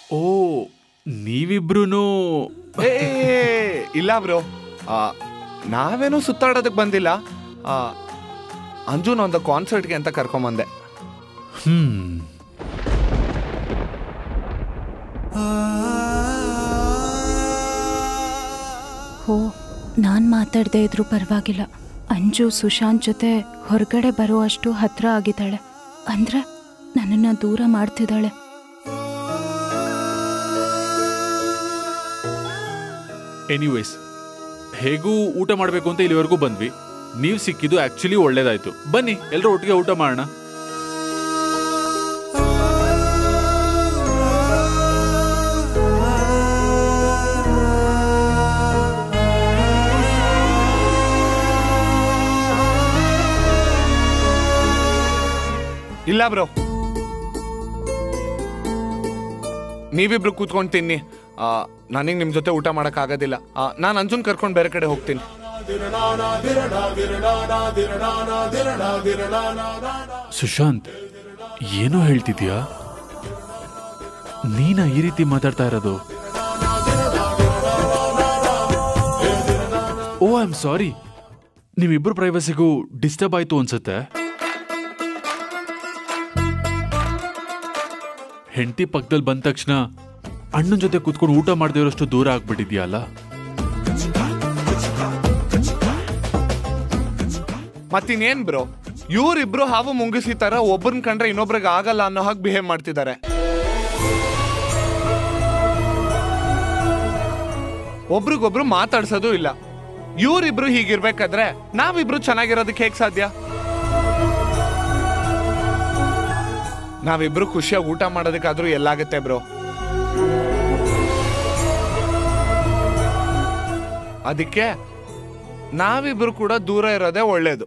ಓ ನೀವಿಬ್ರು ಏ ಇಲ್ಲ ಬ್ರೋ ನಾವೇನೂ ಸುತ್ತಾಡೋದಕ್ಕೆ ಬಂದಿಲ್ಲ ಆ, ಅಂಜುನ್ ಒಂದು ಕಾನ್ಸರ್ಟ್ಗೆ ಅಂತ ಕರ್ಕೊಂಬಂದೆ ಹ್ಮ್ ಹೋ ನಾನು ಮಾತಾಡದೇ ಇದ್ರೂ ಪರವಾಗಿಲ್ಲ ಅಂಜು ಸುಶಾಂತ್ ಜೊತೆ ಹೊರಗಡೆ ಬರುವಷ್ಟು ಹತ್ರ ಆಗಿದ್ದಾಳೆ ಅಂದ್ರೆ ನನ್ನನ್ನು ದೂರ ಮಾಡ್ತಿದ್ದಾಳೆ ಎನಿವೇಸ್ ಹೇಗೂ ಊಟ ಮಾಡಬೇಕು ಅಂತ ಇಲ್ಲಿವರೆಗೂ ಬಂದ್ವಿ ನೀವು ಸಿಕ್ಕಿದ್ದು ಆಕ್ಚುಲಿ ಒಳ್ಳೇದಾಯ್ತು ಬನ್ನಿ ಎಲ್ಲರೂ ಒಟ್ಟಿಗೆ ಊಟ ಮಾಡೋಣ ಇಲ್ಲ ಬ್ರೋ ನೀವಿಬ್ರು ಕೂತ್ಕೊಂಡು ತಿನ್ನಿ ನನಗೆ ನಿಮ್ಮ ಜೊತೆ ಊಟ ಮಾಡೋಕ್ಕಾಗೋದಿಲ್ಲ ನಾನು ಅಂಜುನ್ ಕರ್ಕೊಂಡು ಬೇರೆ ಕಡೆ ಹೋಗ್ತೀನಿ ಸುಶಾಂತ್ ಏನೋ ಹೇಳ್ತಿದ್ಯಾ ನೀನ ಈ ರೀತಿ ಮಾತಾಡ್ತಾ ಇರೋದು ಓ ಐ ಆಮ್ ಸಾರಿ ನಿಮ್ಮಿಬ್ರು ಪ್ರೈವಸಿಗೂ ಡಿಸ್ಟರ್ಬ್ ಆಯ್ತು ಅನ್ಸುತ್ತೆ ಹೆಂಡತಿ ಪಕ್ಕದಲ್ಲಿ ಬಂದ ತಕ್ಷಣ ಅಣ್ಣನ ಜೊತೆ ಕೂತ್ಕೊಂಡು ಊಟ ಮಾಡದೇ ಇರೋಷ್ಟು ದೂರ ಆಗ್ಬಿಟ್ಟಿದ್ಯಲ್ಲ ಮತ್ತಿನ್ನೇನ್ ಬ್ರೋ ಇವ್ರಿಬ್ರು ಹಾವು ಮುಂಗಿಸಿ ತರ ಒಬ್ಬರನ್ನ ಕಂಡ್ರೆ ಇನ್ನೊಬ್ರಿಗೆ ಆಗಲ್ಲ ಅನ್ನೋ ಹಾಗೆ ಬಿಹೇವ್ ಮಾಡ್ತಿದ್ದಾರೆ ಒಬ್ರಿಗೊಬ್ರು ಮಾತಾಡ್ಸೋದು ಇಲ್ಲ ಇವ್ರಿಬ್ರು ಹೀಗಿರ್ಬೇಕಾದ್ರೆ ನಾವಿಬ್ರು ಚೆನ್ನಾಗಿರೋದಕ್ಕೆ ಹೇಗ್ ಸಾಧ್ಯ ನಾವಿಬ್ರು ಖುಷಿಯಾಗಿ ಊಟ ಮಾಡೋದಕ್ಕಾದ್ರೂ ಎಲ್ಲಾಗತ್ತೆ ಬ್ರೋ ಅದಕ್ಕೆ ನಾವಿಬ್ರು ಕೂಡ ದೂರ ಇರೋದೇ ಒಳ್ಳೇದು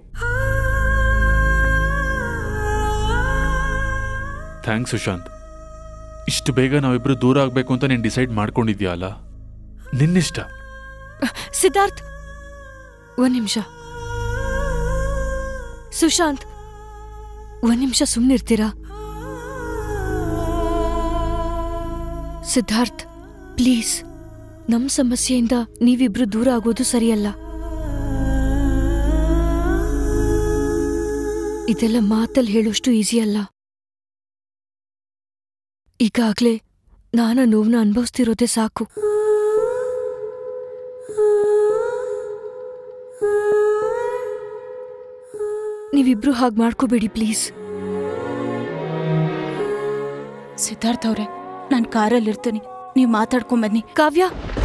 ಥ್ಯಾಂಕ್ಸ್ ಸುಶಾಂತ್ ಇಷ್ಟು ಬೇಗ ನಾವಿಬ್ರು ದೂರ ಆಗ್ಬೇಕು ಅಂತ ನೀನು ಡಿಸೈಡ್ ಮಾಡ್ಕೊಂಡಿದ್ಯಾ ಅಲ್ಲ ನಿನ್ನಿಷ್ಟ ಸಿದ್ಧಾರ್ಥ್ ಒಂದ್ ನಿಮಿಷ ಸುಶಾಂತ್ ಒಂದ್ ನಿಮಿಷ ಸುಮ್ನಿರ್ತೀರಾ ಸಿದ್ಧಾರ್ಥ್ ಪ್ಲೀಸ್ ನಮ್ ಸಮಸ್ಯೆಯಿಂದ ನೀವಿಬ್ರು ದೂರ ಆಗೋದು ಸರಿಯಲ್ಲ ಇದೆಲ್ಲ ಮಾತಲ್ಲಿ ಹೇಳೋಷ್ಟು ಈಸಿ ಅಲ್ಲ ಈಗಾಗ್ಲೇ ನಾನ ನೋವನ್ನ ಅನುಭವಿಸ್ತಿರೋದೇ ಸಾಕು ನೀವಿಬ್ರು ಹಾಗೆ ಮಾಡ್ಕೋಬೇಡಿ ಪ್ಲೀಸ್ ಸಿದ್ಧಾರ್ಥ್ ಅವ್ರೆ ನಾನು ಕಾರಲ್ಲಿ ಇರ್ತೀನಿ ನೀವು ಮಾತಾಡ್ಕೊಂಬನ್ನಿ ಕಾವ್ಯ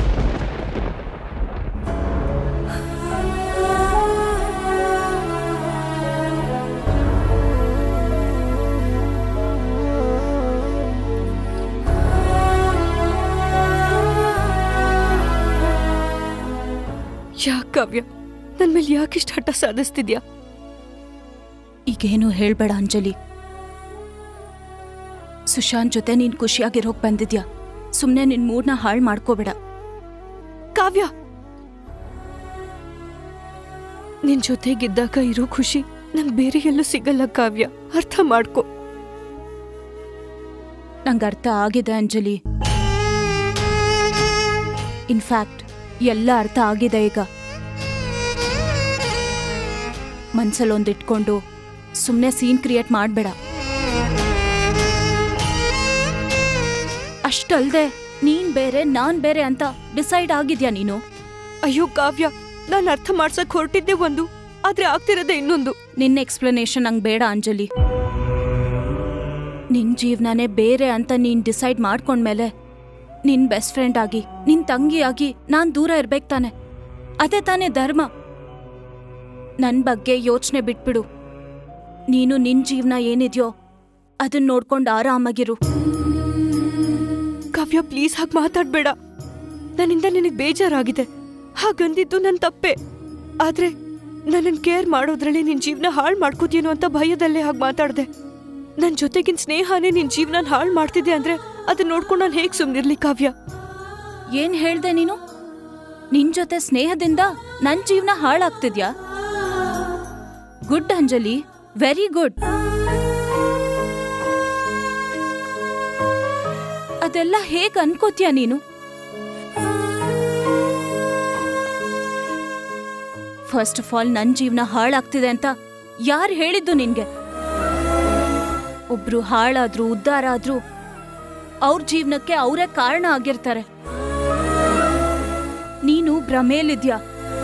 ಯಾಕೆ ಕಾವ್ಯ ನನ್ ಮೇಲೆ ಯಾಕಿಷ್ಟು ಹಠ ಸಾಧಿಸ್ತಿದ್ಯಾ ಈಗೇನು ಹೇಳ್ಬೇಡ ಅಂಜಲಿ ಸುಶಾಂತ್ ಜೊತೆ ನೀನ್ ಖುಷಿಯಾಗಿರೋಕ್ ಬಂದಿದ್ಯಾ ಸುಮ್ನೆ ನಿನ್ ಮೂಡ್ನ ಹಾಳು ಮಾಡ್ಕೋಬೇಡ ಕಾವ್ಯ ನಿನ್ ಜೊತೆಗಿದ್ದಾಗ ಇರೋ ಖುಷಿ ನಂಗ್ ಬೇರೆ ಎಲ್ಲೂ ಸಿಗಲ್ಲ ಕಾವ್ಯ ಅರ್ಥ ಮಾಡ್ಕೊ ನಂಗೆ ಅರ್ಥ ಆಗಿದೆ ಅಂಜಲಿ ಇನ್ಫ್ಯಾಕ್ಟ್ ಎಲ್ಲ ಅರ್ಥ ಆಗಿದೆ ಈಗ ಮನ್ಸಲ್ಲೊಂದಿಟ್ಕೊಂಡು ಸುಮ್ಮನೆ ಸೀನ್ ಕ್ರಿಯೇಟ್ ಮಾಡಬೇಡ ಅಷ್ಟಲ್ದೆ ನೀನ್ ಬೇರೆ ನಾನ್ ಬೇರೆ ಅಂತ ಡಿಸೈಡ್ ಆಗಿದ್ಯಾ ನೀನು ಅಯ್ಯೋ ಕಾವ್ಯ ನಾನ್ ಅರ್ಥ ಮಾಡ್ಸಕ್ ಹೊರಟಿದ್ದೆ ಒಂದು ಆದ್ರೆ ಆಗ್ತಿರೋದೇ ಇನ್ನೊಂದು ನಿನ್ನ ಎಕ್ಸ್ಪ್ಲನೇಷನ್ ನಂಗೆ ಬೇಡ ಅಂಜಲಿ ನಿನ್ ಜೀವನನೇ ಬೇರೆ ಅಂತ ನೀನ್ ಡಿಸೈಡ್ ಮಾಡ್ಕೊಂಡ್ಮೇಲೆ ನಿನ್ ಬೆಸ್ಟ್ ಫ್ರೆಂಡ್ ಆಗಿ ನಿನ್ ತಂಗಿಯಾಗಿ ನಾನ್ ದೂರ ಇರ್ಬೇಕು ತಾನೆ ಅದೇ ತಾನೇ ಧರ್ಮ ನನ್ ಬಗ್ಗೆ ಯೋಚನೆ ಬಿಟ್ಬಿಡು ನೀನು ನಿನ್ ಜೀವನ ಏನಿದ್ಯೋ ಅದನ್ನ ನೋಡ್ಕೊಂಡು ಆರಾಮಾಗಿರು ಕಾವ್ಯ ಪ್ಲೀಸ್ ಹಾಗೆ ಮಾತಾಡ್ಬೇಡ ನನ್ನಿಂದ ನಿನಗೆ ಬೇಜಾರಾಗಿದೆ ಹಾಗಂದಿದ್ದು ನನ್ ತಪ್ಪೆ ಆದ್ರೆ ನನ್ನನ್ ಕೇರ್ ಮಾಡೋದ್ರಲ್ಲಿ ನಿನ್ ಜೀವನ ಹಾಳು ಮಾಡ್ಕೋತೀನೋ ಅಂತ ಭಯದಲ್ಲೇ ಹಾಗೆ ಮಾತಾಡ್ದೆ ನನ್ ಜೊತೆಗಿನ ಸ್ನೇಹನೇ ನಿನ್ ಜೀವನ ಹಾಳು ಮಾಡ್ತಿದ್ದೆ ಅಂದ್ರೆ ಅದನ್ನ ನೋಡ್ಕೊಂಡು ನಾನು ಹೇಗ್ ಸುಮ್ನಿರ್ಲಿ ಕಾವ್ಯ ಏನ್ ಹೇಳ್ದೆ ನೀನು ನಿನ್ ಜೊತೆ ಸ್ನೇಹದಿಂದ ನನ್ ಜೀವನ ಹಾಳಾಗ್ತಿದ್ಯಾ ಗುಡ್ ಅಂಜಲಿ ವೆರಿ ಗುಡ್ ಇದೆಲ್ಲ ಹೇಗ್ ಅನ್ಕೋತೀಯ ನೀನು ಫಸ್ಟ್ ಆಫ್ ಆಲ್ ನನ್ ಜೀವನ ಹಾಳಾಗ್ತಿದೆ ಅಂತ ಯಾರು ಹೇಳಿದ್ದು ನಿನ್ಗೆ ಒಬ್ರು ಹಾಳಾದ್ರು ಉದ್ಧಾರ ಆದ್ರೂ ಅವ್ರ ಜೀವನಕ್ಕೆ ಅವರೇ ಕಾರಣ ಆಗಿರ್ತಾರೆ ನೀನು ಭ್ರಮೇಲಿದ್ಯಾ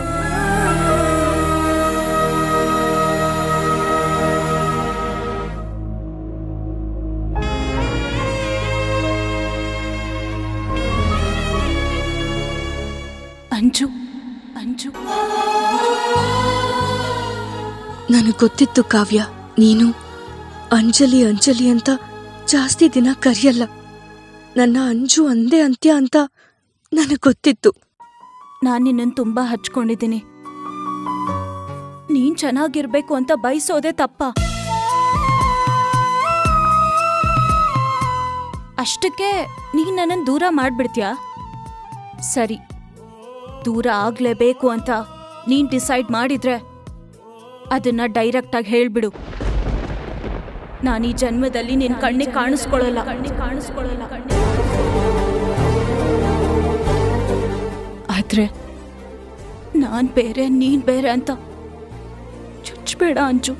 ಅಂಜು ಅಂಜು ನನಗೆ ಗೊತ್ತಿತ್ತು ಕಾವ್ಯ ನೀನು ಅಂಜಲಿ ಅಂಜಲಿ ಅಂತ ಜಾಸ್ತಿ ದಿನ ಕರೆಯಲ್ಲ ನನ್ನ ಅಂಜು ಅಂದೆ ಅಂತ್ಯ ಅಂತ ನನಗೆ ಗೊತ್ತಿತ್ತು ನಾನ್ ನಿನ್ನನ್ ತುಂಬಾ ಹಚ್ಕೊಂಡಿದ್ದೀನಿ ನೀನ್ ಚೆನ್ನಾಗಿರ್ಬೇಕು ಅಂತ ಬಯಸೋದೇ ತಪ್ಪ ಅಷ್ಟಕ್ಕೆ ನೀನ್ ನನ್ನನ್ ದೂರ ಮಾಡ್ಬಿಡ್ತ್ಯಾ ಸರಿ ದೂರ ಆಗ್ಲೇಬೇಕು ಅಂತ ನೀನ್ ಡಿಸೈಡ್ ಮಾಡಿದ್ರೆ ಅದನ್ನ ಡೈರೆಕ್ಟ್ ಆಗಿ ಹೇಳ್ಬಿಡು ನಾನು ಈ ಜನ್ಮದಲ್ಲಿ ನಿನ್ ಕಣ್ಣಿಗೆ ಕಾಣಿಸ್ಕೊಳ್ಳಲ್ಲ ಕಣ್ಣಿಗೆ ಕಾಣಿಸ್ಕೊಳ್ಳಲ್ಲ ಆದ್ರೆ ನಾನ್ ಬೇರೆ ನೀನ್ ಬೇರೆ ಅಂತ ಚುಚ್ಬೇಡ ಅಂಜು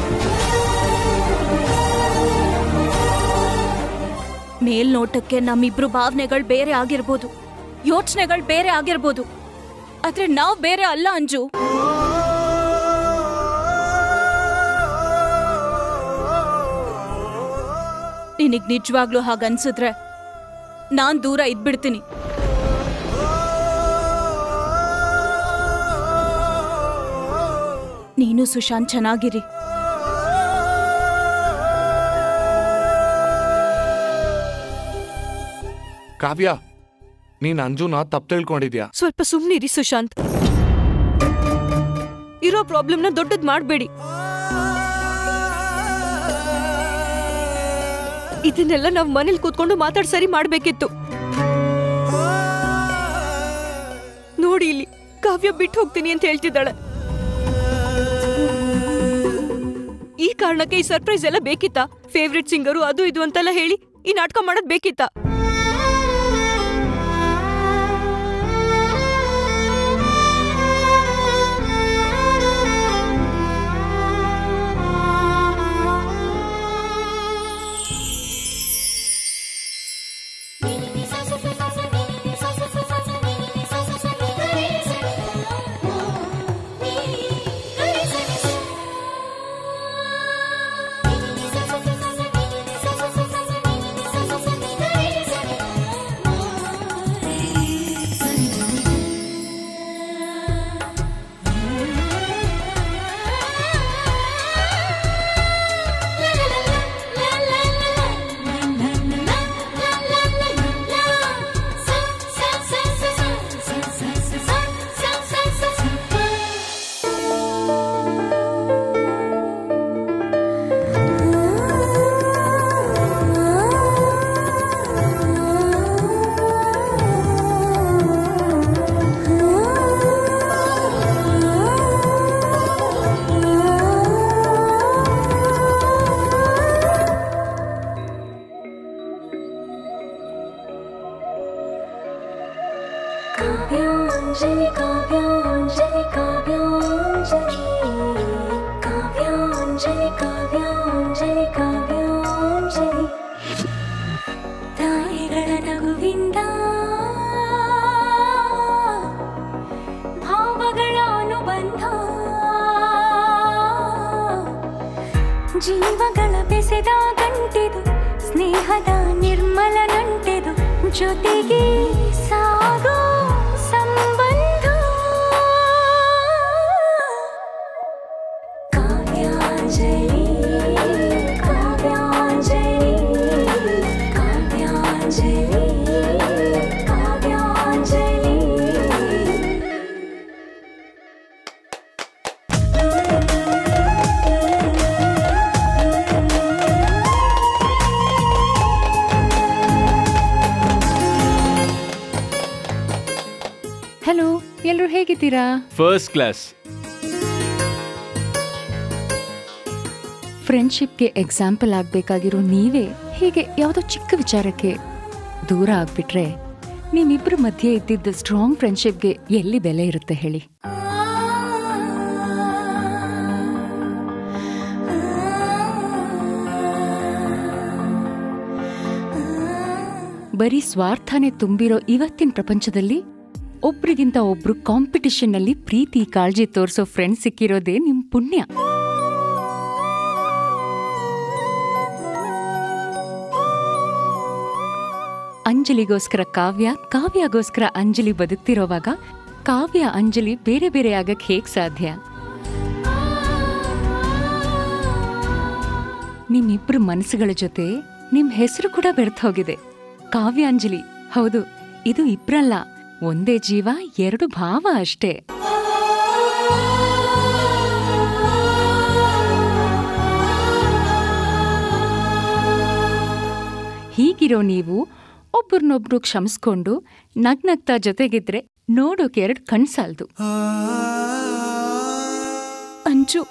ಮೇಲ್ನೋಟಕ್ಕೆ ನಮ್ಮಿಬ್ರು ಭಾವನೆಗಳು ಬೇರೆ ಆಗಿರ್ಬೋದು ಯೋಚನೆಗಳು ಬೇರೆ ಆಗಿರ್ಬೋದು ಆದ್ರೆ ನಾವ್ ಬೇರೆ ಅಲ್ಲ ಅಂಜು ನಿನಗ್ ನಿಜವಾಗ್ಲೂ ಹಾಗನ್ಸಿದ್ರೆ ನಾನ್ ದೂರ ಇದ್ಬಿಡ್ತೀನಿ ನೀನು ಸುಶಾಂತ್ ಚೆನ್ನಾಗಿರಿ ಕಾವ್ಯ ನೀನ್ ಅಂಜುನ ತಪ್ಪು ತಿಳ್ಕೊಂಡಿದ್ಯಾ ಸ್ವಲ್ಪ ಸುಮ್ನಿರಿ ಸುಶಾಂತ್ ಇರೋ ಪ್ರಾಬ್ಲಮ್ನ ದೊಡ್ಡದ್ ಮಾಡ್ಬೇಡಿ ಇದನ್ನೆಲ್ಲ ನಾವ್ ಮನೇಲಿ ಕೂತ್ಕೊಂಡು ಮಾತಾಡ್ ಸರಿ ಮಾಡ್ಬೇಕಿತ್ತು ನೋಡಿ ಇಲ್ಲಿ ಕಾವ್ಯ ಬಿಟ್ಟು ಹೋಗ್ತೀನಿ ಅಂತ ಹೇಳ್ತಿದ್ದಾಳೆ ಈ ಕಾರಣಕ್ಕೆ ಈ ಸರ್ಪ್ರೈಸ್ ಎಲ್ಲ ಬೇಕಿತ್ತಾ ಫೇವ್ರೆಟ್ ಸಿಂಗರು ಅದು ಇದು ಅಂತೆಲ್ಲ ಹೇಳಿ ಈ ನಾಟಕ ಮಾಡೋದ್ ಬೇಕಿತ್ತಾ काव्याञ्जलि काव्याञ्जलि काव्याञ्जलि काव्याञ्जलि काव्याञ्जलि काव्याञ्जलि ತಾಯಿಗಳ ನಗುವಿಂದ ಭಾವಗಳ ಅನುಬಂಧ ಜೀವಗಳ ಬೆಸೆದ ಗಂಟೆದು ಸ್ನೇಹದ ನಿರ್ಮಲ ನಂಟೆದು ಜೊತೆಗೆ ಸಾಗೋ ಸಂಬಂಧ ಕಾವ್ಯಾಂಜಲಿ ಕಾವ್ಯಾಂಜಲಿ ಕಾವ್ಯಾಂಜಲಿ ಕಾವ್ಯಾಂಜಲಿ ಹಲೋ ಎಲ್ಲರೂ ಹೇಗಿದ್ದೀರಾ ಫಸ್ಟ್ ಕ್ಲಾಸ್ ಫ್ರೆಂಡ್ಶಿಪ್ಗೆ ಎಕ್ಸಾಂಪಲ್ ಆಗಬೇಕಾಗಿರೋ ನೀವೇ ಹೀಗೆ ಯಾವುದೋ ಚಿಕ್ಕ ವಿಚಾರಕ್ಕೆ ದೂರ ಆಗ್ಬಿಟ್ರೆ ನಿಮ್ಮಿಬ್ರ ಮಧ್ಯೆ ಇದ್ದಿದ್ದ ಸ್ಟ್ರಾಂಗ್ ಫ್ರೆಂಡ್ಶಿಪ್ಗೆ ಎಲ್ಲಿ ಬೆಲೆ ಇರುತ್ತೆ ಹೇಳಿ ಬರೀ ಸ್ವಾರ್ಥನೇ ತುಂಬಿರೋ ಇವತ್ತಿನ ಪ್ರಪಂಚದಲ್ಲಿ ಒಬ್ರಿಗಿಂತ ಒಬ್ರು ಕಾಂಪಿಟಿಷನ್ನಲ್ಲಿ ಪ್ರೀತಿ ಕಾಳಜಿ ತೋರಿಸೋ ಫ್ರೆಂಡ್ ಸಿಕ್ಕಿರೋದೇ ನಿಮ್ ಪುಣ್ಯ ಅಂಜಲಿಗೋಸ್ಕರ ಕಾವ್ಯ ಕಾವ್ಯಗೋಸ್ಕರ ಅಂಜಲಿ ಬದುಕ್ತಿರೋವಾಗ ಕಾವ್ಯ ಅಂಜಲಿ ಬೇರೆ ಬೇರೆ ಆಗಕ್ ಹೇಗ್ ಸಾಧ್ಯ ನಿಮ್ಮಿಬ್ರು ಮನಸ್ಸುಗಳ ಜೊತೆ ನಿಮ್ ಹೆಸರು ಕೂಡ ಬೆರ್ತ್ ಹೋಗಿದೆ ಕಾವ್ಯ ಅಂಜಲಿ ಹೌದು ಇದು ಇಬ್ರಲ್ಲ ಒಂದೇ ಜೀವ ಎರಡು ಭಾವ ಅಷ್ಟೇ ಹೀಗಿರೋ ನೀವು ಒಬ್ರನ್ನೊಬ್ರು ಕ್ಷಮಿಸ್ಕೊಂಡು ನಗ್ನಗ್ತಾ ಜೊತೆಗಿದ್ರೆ ನೋಡೋಕೆ ಎರಡು ಕಣ್ಸಾಲ್ದು Anju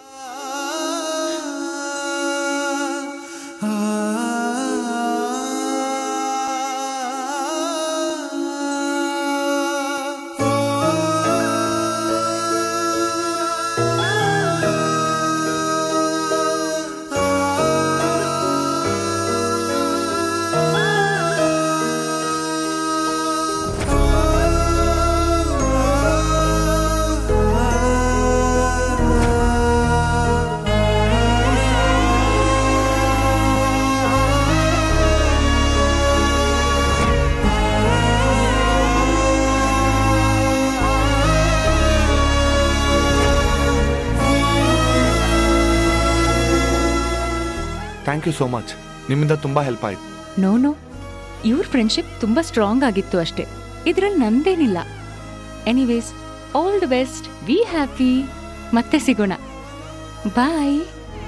thank you so much ನಿಮ್ಮಿಂದ ತುಂಬಾ ಹೆಲ್ಪ್ ಆಯ್ತು ನೋ ನೋ ಇವ್ರ ಫ್ರೆಂಡ್ಶಿಪ್ ತುಂಬಾ ಸ್ಟ್ರಾಂಗ್ ಆಗಿತ್ತು ಅಷ್ಟೇ ಇದ್ರಲ್ಲಿ ನಂದೇನಿಲ್ಲ anyways all the best we happy ಮತ್ತೆ ಸಿಗೋಣ ಬಾಯ್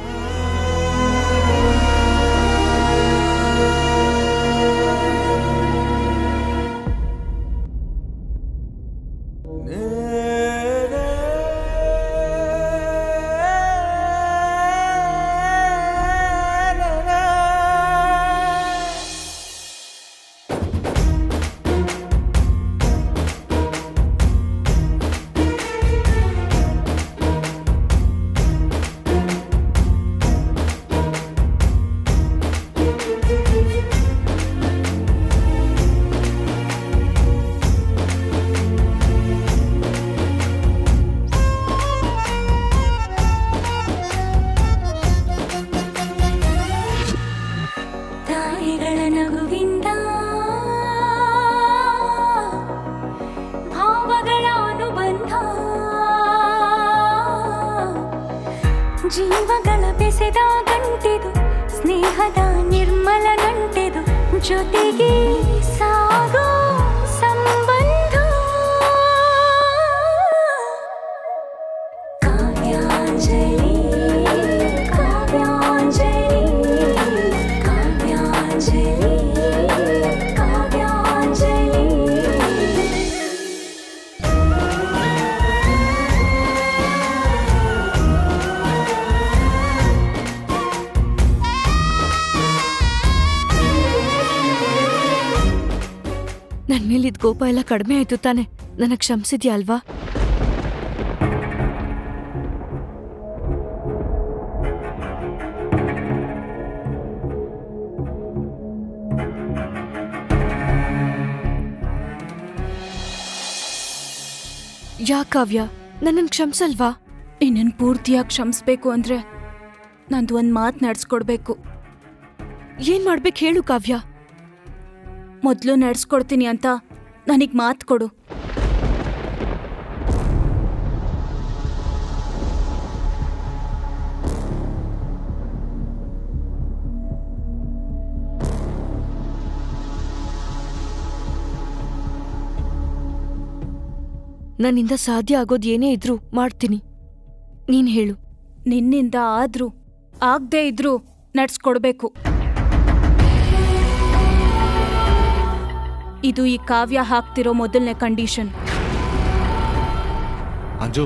ತಾಯಿಗಳ ನಗುವಿಂದ ಭಾವಗಳ ಅನುಬಂಧ ಜೀವಗಳ ಬೆಸೆದ ಗಂಟಿದು ಸ್ನೇಹದ ನಿರ್ಮಲ ನಂಟೆದು ಜೊತೆಗೆ ಸಾಗೋ ಸಂಬಂಧ ಕಾವ್ಯಾಂಜಲಿ ಕಾವ್ಯಾಂಜಲಿ ಕಾವ್ಯಾಂಜಲಿ ಕಾವ್ಯಾಂಜಲಿ ನನ್ ಮೇಲಿದ್ ಕೋಪ ಎಲ್ಲ ಕಡಿಮೆ ಆಯ್ತು ತಾನೆ ನನಗ್ ಕ್ಷಮಿಸಿದ್ಯಾ ಅಲ್ವಾ ಯಾಕಾವ್ಯ ನನ್ನನ್ ಕ್ಷಮಿಸಲ್ವಾ ನಿನ್ನನ್ನು ಪೂರ್ತಿಯಾಗಿ ಕ್ಷಮಿಸ್ಬೇಕು ಅಂದ್ರೆ ನಂದು ಒಂದು ಮಾತು ನಡೆಸ್ಕೊಡ್ಬೇಕು ಏನ್ ಮಾಡ್ಬೇಕು ಹೇಳು ಕಾವ್ಯ ಮೊದಲು ನಡೆಸ್ಕೊಡ್ತೀನಿ ಅಂತ ನನಗೆ ಮಾತು ಕೊಡು ನನ್ನಿಂದ ಸಾಧ್ಯ ಆಗೋದ್ ಏನೇ ಇದ್ರೂ ಮಾಡ್ತೀನಿ ನೀನ್ ಹೇಳು ನಿನ್ನಿಂದ ಆದ್ರೂ ಆಗದೆ ಇದ್ರೂ ನಡ್ಸ್ಕೊಡ್ಬೇಕು ಇದು ಈ ಕಾವ್ಯ ಹಾಕ್ತಿರೋ ಮೊದಲನೇ ಕಂಡೀಷನ್ ಅಂಜು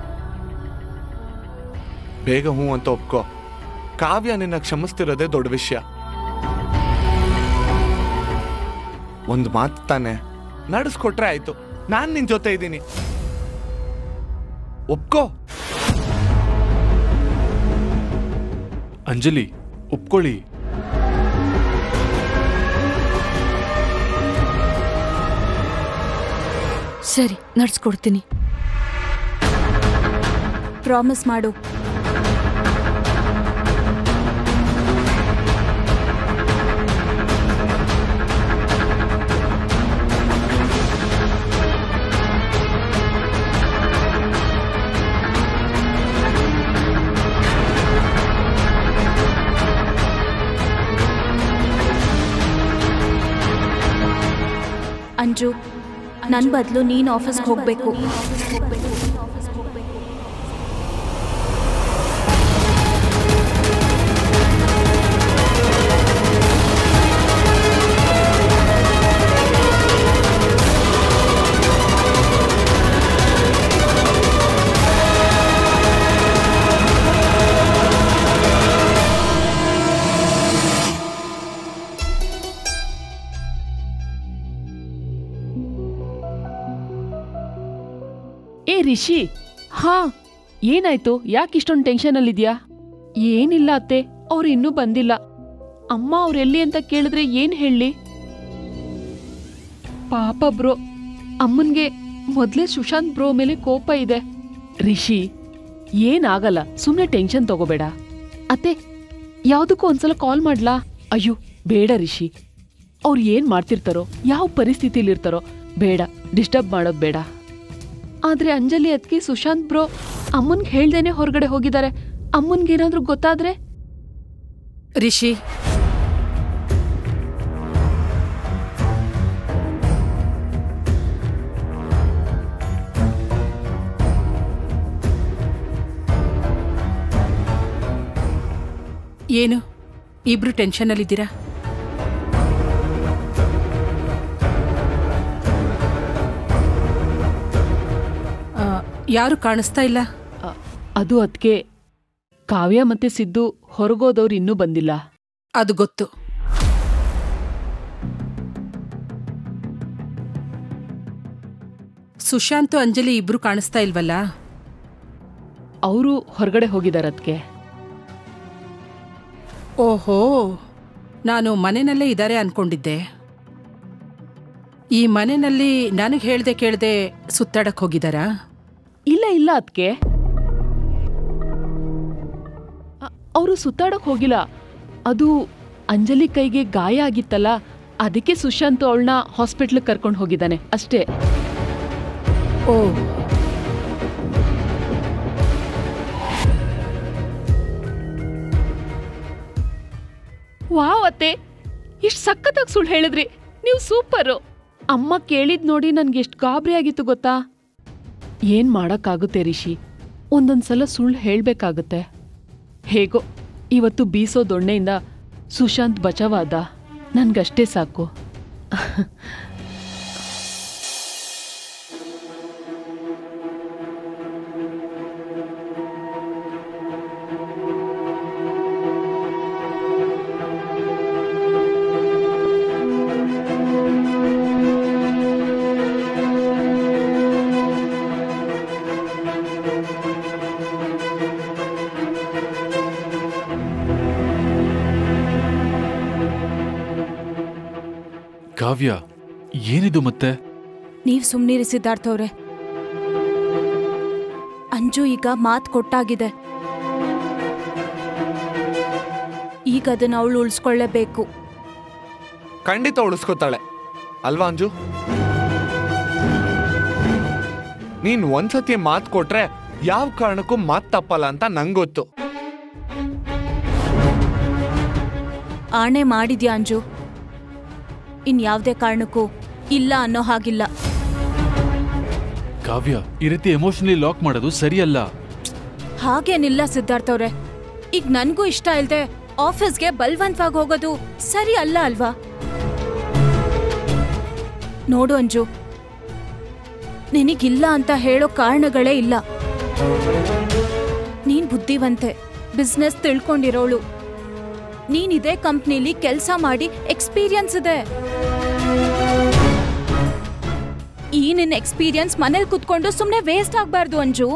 ಬೇಗ ಹ್ಞೂ ಅಂತ ಒಪ್ಕೋ ಕಾವ್ಯ ನಿನ್ನ ಕ್ಷಮಿಸ್ತಿರೋದೇ ದೊಡ್ಡ ವಿಷಯ ಒಂದು ಮಾತು ತಾನೆ ನಡೆಸ್ಕೊಟ್ರೆ ಆಯ್ತು ನಾನು ನಿನ್ ಜೊತೆ ಇದ್ದೀನಿ ಒಪ್ಕೋ ಅಂಜಲಿ ಒಪ್ಕೊಳ್ಳಿ ಸರಿ ನಡ್ಸ್ಕೊಡ್ತೀನಿ ಪ್ರಾಮಿಸ್ ಮಾಡು ಅಂಜು ನನ್ನ ಬದಲು ನೀನು ಆಫೀಸ್ಗೆ ಹೋಗಬೇಕು ಏ ರಿಷಿ ಹಾ ಏನಾಯ್ತು ಯಾಕೆ ಇಷ್ಟೊಂದು ಟೆನ್ಷನಲ್ಲಿದ್ಯಾ ಏನಿಲ್ಲ ಅತ್ತೆ ಅವ್ರು ಇನ್ನೂ ಬಂದಿಲ್ಲ ಅಮ್ಮ ಅವ್ರೆಲ್ಲಿ ಅಂತ ಕೇಳಿದ್ರೆ ಏನ್ ಹೇಳಿ ಪಾಪ ಬ್ರೋ ಅಮ್ಮನ್ಗೆ ಮೊದ್ಲೇ ಸುಶಾಂತ್ ಬ್ರೋ ಮೇಲೆ ಕೋಪ ಇದೆ ರಿಷಿ ಏನಾಗಲ್ಲ ಸುಮ್ನೆ ಟೆನ್ಷನ್ ತಗೋಬೇಡ ಅತ್ತೆ ಯಾವ್ದಕ್ಕೂ ಒಂದ್ಸಲ ಕಾಲ್ ಮಾಡ್ಲಾ ಅಯ್ಯೋ ಬೇಡ ರಿಷಿ ಅವ್ರು ಏನ್ ಮಾಡ್ತಿರ್ತಾರೋ ಯಾವ ಪರಿಸ್ಥಿತಿಲಿರ್ತಾರೋ ಬೇಡ ಡಿಸ್ಟರ್ಬ್ ಮಾಡೋದ್ ಬೇಡ ಆದ್ರೆ ಅಂಜಲಿ ಅದ್ಕೆ ಸುಶಾಂತ್ ಬ್ರೋ ಅಮ್ಮನ್ಗೆ ಹೇಳ್ದೇನೆ ಹೊರಗಡೆ ಹೋಗಿದ್ದಾರೆ ಅಮ್ಮನ್ಗೇನಾದ್ರೂ ಗೊತ್ತಾದ್ರೆ ರಿಷಿ ಏನು ಇಬ್ರು ಟೆನ್ಷನಲ್ಲಿದ್ದೀರಾ ಆ, ಯಾರು ಕಾಣಿಸ್ತಾ ಇಲ್ಲ ಅ, ಅದು ಅದ್ಕೆ ಕಾವ್ಯ ಮತ್ತೆ ಸಿದ್ದು ಹೊರಗೋದವ್ರು ಇನ್ನೂ ಬಂದಿಲ್ಲ ಅದು ಗೊತ್ತು ಸುಶಾಂತ್ ಅಂಜಲಿ ಇಬ್ರು ಕಾಣಿಸ್ತಾ ಇಲ್ವಲ್ಲ ಅವರು ಹೊರಗಡೆ ಹೋಗಿದ್ದಾರೆ ಅದ್ಕೆ ಓಹೋ ನಾನು ಮನೆಯಲ್ಲೇ ಇದ್ದಾರೆ ಅನ್ಕೊಂಡಿದ್ದೆ ಈ ಮನೆಯಲ್ಲಿ ನನಗೆ ಹೇಳ್ದೆ ಕೇಳ್ದೆ ಸುತ್ತಾಡಕ್ ಹೋಗಿದಾರಾ ಇಲ್ಲ ಇಲ್ಲ ಅದ್ಕೆ ಅವರು ಸುತ್ತಾಡಕ್ ಹೋಗಿಲ್ಲ ಅದು ಅಂಜಲಿ ಕೈಗೆ ಗಾಯ ಆಗಿತ್ತಲ್ಲ ಅದಕ್ಕೆ ಸುಶಾಂತ್ ಅವಳನ್ನ ಹಾಸ್ಪಿಟ್ಲಿಗೆ ಕರ್ಕೊಂಡು ಹೋಗಿದ್ದಾನೆ ಅಷ್ಟೇ ಓ ವಾವ್ ಅತ್ತೆ ಇಷ್ಟು ಸಖತ್ತಾಗಿ ಸುಳ್ಳು ಹೇಳಿದ್ರಿ ನೀವು ಸೂಪರು ಅಮ್ಮ ಕೇಳಿದ್ ನೋಡಿ ನನ್ಗೆ ಎಷ್ಟು ಗಾಬರಿ ಆಗಿತ್ತು ಗೊತ್ತಾ ಏನ್ ಮಾಡಕ್ಕಾಗುತ್ತೆ ರಿಷಿ ಒಂದೊಂದ್ಸಲ ಸುಳ್ಳು ಹೇಳ್ಬೇಕಾಗುತ್ತೆ ಹೇಗೋ ಇವತ್ತು ಬೀಸೋ ದೊಣ್ಣೆಯಿಂದ ಸುಶಾಂತ್ ಬಚಾವಾದ ನನ್ಗಷ್ಟೇ ಸಾಕು ಕಾವ್ಯ ಏನಿದು ಮತ್ತೆ ನೀವ್ ಸುಮ್ನಿರಿ ಸಿದ್ಧಾರ್ಥ ಅವ್ರೆ ಅಂಜು ಈಗ ಮಾತ್ ಕೊಟ್ಟಾಗಿದೆ ಈಗ ಅದನ್ನ ಅವಳು ಉಳಿಸ್ಕೊಳ್ಳೇಬೇಕು ಖಂಡಿತ ಉಳಿಸ್ಕೋತಾಳೆ ಅಲ್ವಾ ಅಂಜು ನೀನ್ ಒಂದ್ಸತಿ ಮಾತು ಕೊಟ್ರೆ ಯಾವ ಕಾರಣಕ್ಕೂ ಮಾತು ತಪ್ಪಲ್ಲ ಅಂತ ನಂಗೊತ್ತು ಆಣೆ ಮಾಡಿದ್ಯಾ ಅಂಜು ಇನ್ ಯಾವ್ದೇ ಕಾರಣಕ್ಕೂ ಇಲ್ಲ ಅನ್ನೋ ಹಾಗಿಲ್ಲ ಕಾವ್ಯ ಈ ರೀತಿ ಎಮೋಷನಲಿ ಲಾಕ್ ಮಾಡೋದು ಸರಿಯಲ್ಲ ಹಾಗೇನಿಲ್ಲ ಸಿದ್ಧಾರ್ಥ ಅವ್ರೆ ಈಗ ನನ್ಗೂ ಇಷ್ಟ ಇಲ್ದೆ ಆಫೀಸ್ಗೆ ಬಲ್ವಂತವಾಗಿ ಹೋಗೋದು ಸರಿ ಅಲ್ಲ ಅಲ್ವಾ ನೋಡು ಅಂಜು ನಿನಗಿಲ್ಲ ಅಂತ ಹೇಳೋ ಕಾರಣಗಳೇ ಇಲ್ಲ ನೀನ್ ಬುದ್ಧಿವಂತೆ ಬಿಸ್ನೆಸ್ ತಿಳ್ಕೊಂಡಿರೋಳು ನೀನ್ ಇದೇ ಕಂಪ್ನಿಲಿ ಕೆಲಸ ಮಾಡಿ ಎಕ್ಸ್ಪೀರಿಯನ್ಸ್ ಇದೆ ಈ ನಿನ್ನ ಎಕ್ಸ್ಪೀರಿಯನ್ಸ್ ಮನೇಲಿ ಕುತ್ಕೊಂಡು ಸುಮ್ಮನೆ ವೇಸ್ಟ್ ಆಗ್ಬಾರ್ದು ಅಂಜು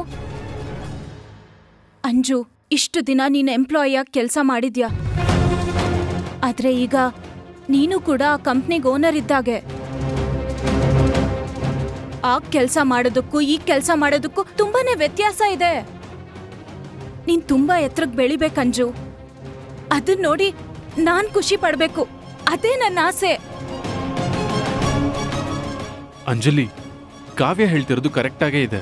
ಅಂಜು ಇಷ್ಟು ದಿನ ನೀನು ಎಂಪ್ಲಾಯಿಯಾಗಿ ಕೆಲಸ ಮಾಡಿದ್ಯಾ ಆದ್ರೆ ಈಗ ನೀನು ಕೂಡ ಆ ಕಂಪ್ನಿಗೆ ಓನರ್ ಇದ್ದಾಗೆ ಆ ಕೆಲಸ ಮಾಡೋದಕ್ಕೂ ಈ ಕೆಲಸ ಮಾಡೋದಕ್ಕೂ ತುಂಬಾನೇ ವ್ಯತ್ಯಾಸ ಇದೆ ನೀನ್ ತುಂಬಾ ಎತ್ತರಕ್ಕೆ ಬೆಳಿಬೇಕಂಜು ಅದನ್ನ ನೋಡಿ ನಾನ್ ಖುಷಿ ಪಡ್ಬೇಕು ಅದೇ ನನ್ನ ಆಸೆ ಅಂಜಲಿ ಕಾವ್ಯ ಹೇಳ್ತಿರೋದು ಕರೆಕ್ಟಾಗೇ ಇದೆ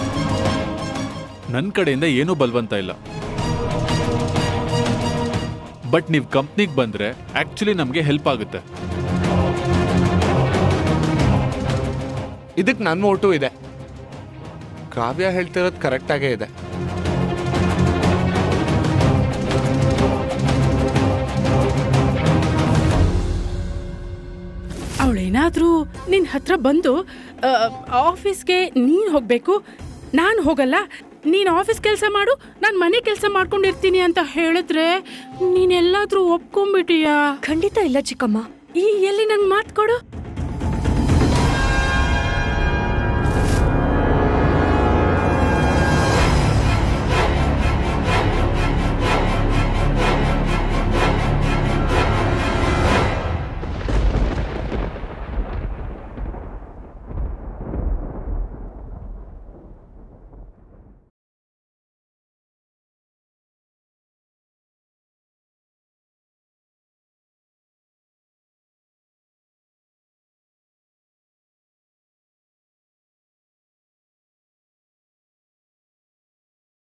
ನನ್ನ ಕಡೆಯಿಂದ ಏನೂ ಬಲ್ವಂತ ಇಲ್ಲ ಬಟ್ ನೀವು ಕಂಪ್ನಿಗೆ ಬಂದ್ರೆ ಆಕ್ಚುಲಿ ನಮಗೆ ಹೆಲ್ಪ್ ಆಗುತ್ತೆ ಇದಕ್ಕೆ ನನ್ನ ಓಟು ಇದೆ ಕಾವ್ಯ ಹೇಳ್ತಿರೋದು ಕರೆಕ್ಟಾಗೇ ಇದೆ ಅವಳೇನಾದ್ರೂ ನಿನ್ನ ಹತ್ರ ಬಂದು ಆ, ಆಫೀಸ್ಗೆ ನೀನು ಹೋಗಬೇಕು ನಾನು ಹೋಗಲ್ಲ ನೀನು ಆಫೀಸ್ ಕೆಲಸ ಮಾಡು ನಾನು ಮನೆ ಕೆಲಸ ಮಾಡ್ಕೊಂಡಿರ್ತೀನಿ ಅಂತ ಹೇಳಿದ್ರೆ ನೀನೆಲ್ಲಾದ್ರೂ ಒಪ್ಕೊಂಡ್ಬಿಟ್ಟಿಯಾ ಖಂಡಿತ ಇಲ್ಲ ಚಿಕ್ಕಮ್ಮ ಈ ಎಲ್ಲಿ ನಂಗೆ ಮಾತು ಕೊಡು